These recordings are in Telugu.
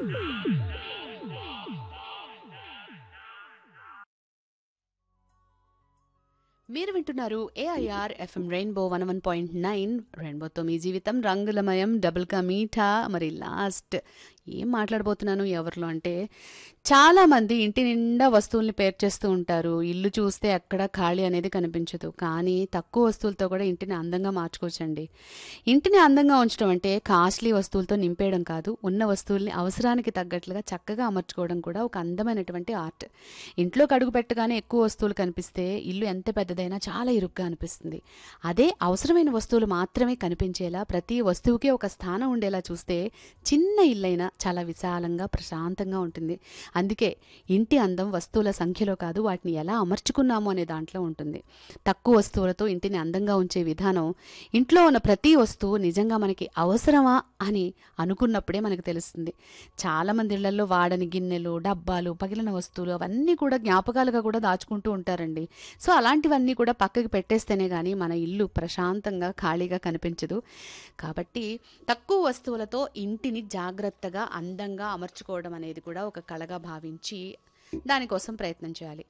మీరు వింటున్నారు AIR FM rainbow one one point nine రెయిన్బోతో మీ జీవితం రంగులమయం డబుల్ కా మీఠా మరి లాస్ట్ ఏం మాట్లాడబోతున్నాను ఎవరిలో అంటే చాలా మంది ఇంటి నిండా వస్తువుల్ని పేర్చేస్తూ ఉంటారు ఇల్లు చూస్తే ఎక్కడ ఖాళీ అనేది కనిపించదు కానీ తక్కువ వస్తువులతో కూడా ఇంటిని అందంగా మార్చుకోవచ్చండి ఇంటిని అందంగా ఉంచడం అంటే కాస్ట్లీ వస్తువులతో నింపేయడం కాదు ఉన్న వస్తువుల్ని అవసరానికి తగ్గట్లుగా చక్కగా అమర్చుకోవడం కూడా ఒక అందమైనటువంటి ఆర్ట్ ఇంట్లోకి అడుగు పెట్టగానే ఎక్కువ వస్తువులు కనిపిస్తే ఇల్లు ఎంత పెద్దదైనా చాలా ఇరుగ్గా అనిపిస్తుంది అదే అవసరమైన వస్తువులు మాత్రమే కనిపించేలా ప్రతి వస్తువుకి ఒక స్థానం ఉండేలా చూస్తే చిన్న ఇల్లైనా చాలా విశాలంగా ప్రశాంతంగా ఉంటుంది అందుకే ఇంటి అందం వస్తువుల సంఖ్యలో కాదు వాటిని ఎలా అమర్చుకున్నాము అనే దాంట్లో ఉంటుంది తక్కువ వస్తువులతో ఇంటిని అందంగా ఉంచే విధానం ఇంట్లో ఉన్న ప్రతి వస్తువు నిజంగా మనకి అవసరమా అని అనుకున్నప్పుడే మనకు తెలుస్తుంది చాలా మంది ఇళ్లలో వాడని గిన్నెలు డబ్బాలు పగిలిన వస్తువులు అవన్నీ కూడా జ్ఞాపకాలుగా కూడా దాచుకుంటూ ఉంటారండి సో అలాంటివన్నీ కూడా పక్కకి పెట్టేస్తేనే కానీ మన ఇల్లు ప్రశాంతంగా ఖాళీగా కనిపించదు కాబట్టి తక్కువ వస్తువులతో ఇంటిని జాగ్రత్తగా అందంగా అమర్చుకోవడం అనేది కూడా ఒక కళగా భావించి దానికోసం ప్రయత్నం చేయాలి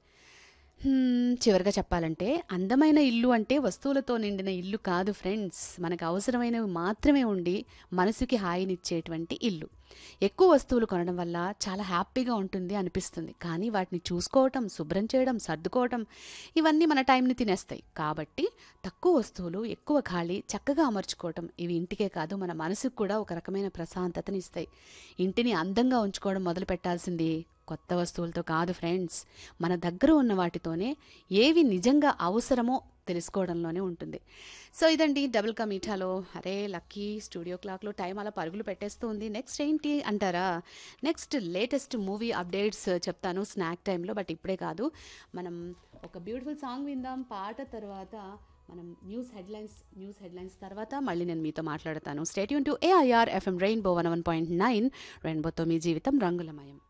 హ్మ్, చివరిగా చెప్పాలంటే అందమైన ఇల్లు అంటే వస్తువులతో నిండిన ఇల్లు కాదు ఫ్రెండ్స్ మనకు అవసరమైనవి మాత్రమే ఉండి మనసుకి హాయినిచ్చేటువంటి ఇల్లు ఎక్కువ వస్తువులు కొనడం వల్ల చాలా హ్యాపీగా ఉంటుంది అనిపిస్తుంది కానీ వాటిని చూసుకోవటం శుభ్రం చేయడం సర్దుకోవటం ఇవన్నీ మన టైంని తినేస్తాయి కాబట్టి తక్కువ వస్తువులు ఎక్కువ ఖాళీ చక్కగా అమర్చుకోవటం ఇవి ఇంటికే కాదు మన మనసుకు కూడా ఒక రకమైన ప్రశాంతతని ఇస్తాయి ఇంటిని అందంగా ఉంచుకోవడం మొదలు పెట్టాల్సింది కొత్త వస్తువులతో కాదు ఫ్రెండ్స్ మన దగ్గర ఉన్న వాటితోనే ఏవి నిజంగా అవసరమో తెలుసుకోవడంలోనే ఉంటుంది సో ఇదండి డబుల్ కా మీఠాలో అరే లక్కీ స్టూడియో క్లాక్లో టైం అలా పరుగులు పెట్టేస్తూ ఉంది నెక్స్ట్ ఏంటి అంటారా నెక్స్ట్ లేటెస్ట్ మూవీ అప్డేట్స్ చెప్తాను స్నాక్ టైంలో బట్ ఇప్పుడే కాదు మనం ఒక బ్యూటిఫుల్ సాంగ్ విందాం పాట తర్వాత మనం న్యూస్ హెడ్లైన్స్ న్యూస్ హెడ్లైన్స్ తర్వాత మళ్ళీ నేను మీతో మాట్లాడతాను stay tuned to AIR FM rainbow one one point nine రెయిన్బోతో మీ జీవితం రంగులమయం